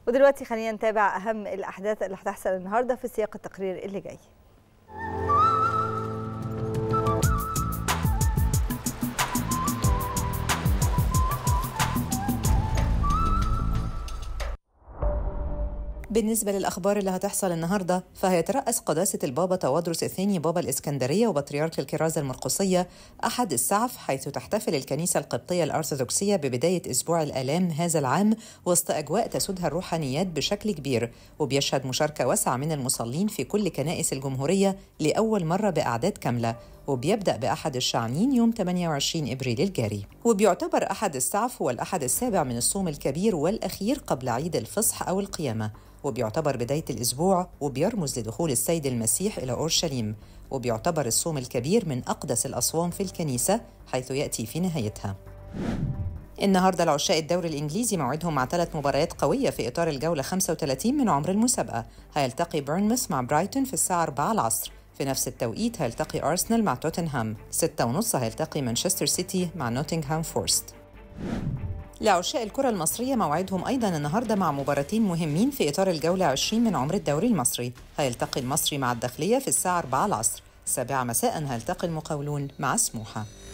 ودلوقتي خلينا نتابع أهم الأحداث اللي هتحصل النهاردة في سياق التقرير اللي جاي بالنسبة للأخبار اللي هتحصل النهاردة فهيترأس قداسة البابا توادرس الثاني بابا الإسكندرية وبطريرك الكرازة المرقسية أحد السعف حيث تحتفل الكنيسة القبطية الأرثوذكسية ببداية أسبوع الآلام هذا العام وسط أجواء تسودها الروحانيات بشكل كبير وبيشهد مشاركة واسعة من المصلين في كل كنائس الجمهورية لأول مرة بأعداد كاملة وبيبدأ بأحد الشعنين يوم 28 إبريل الجاري وبيعتبر أحد السعف هو الأحد السابع من الصوم الكبير والأخير قبل عيد الفصح أو القيامة وبيعتبر بداية الأسبوع وبيرمز لدخول السيد المسيح إلى أورشليم وبيعتبر الصوم الكبير من أقدس الأصوام في الكنيسة حيث يأتي في نهايتها النهارده العشاء الدوري الانجليزي موعدهم مع ثلاث مباريات قويه في اطار الجوله 35 من عمر المسابقه هيلتقي بيرنموث مع برايتون في الساعه 4 العصر في نفس التوقيت هيلتقي أرسنال مع توتنهام 6 ونص هيلتقي مانشستر سيتي مع نوتنغهام فورست لعشاء الكرة المصرية موعدهم أيضا النهاردة مع مباراتين مهمين في إطار الجولة 20 من عمر الدوري المصري هيلتقي المصري مع الداخلية في الساعة 4 العصر السابعة مساء هيلتقي المقاولون مع سموحة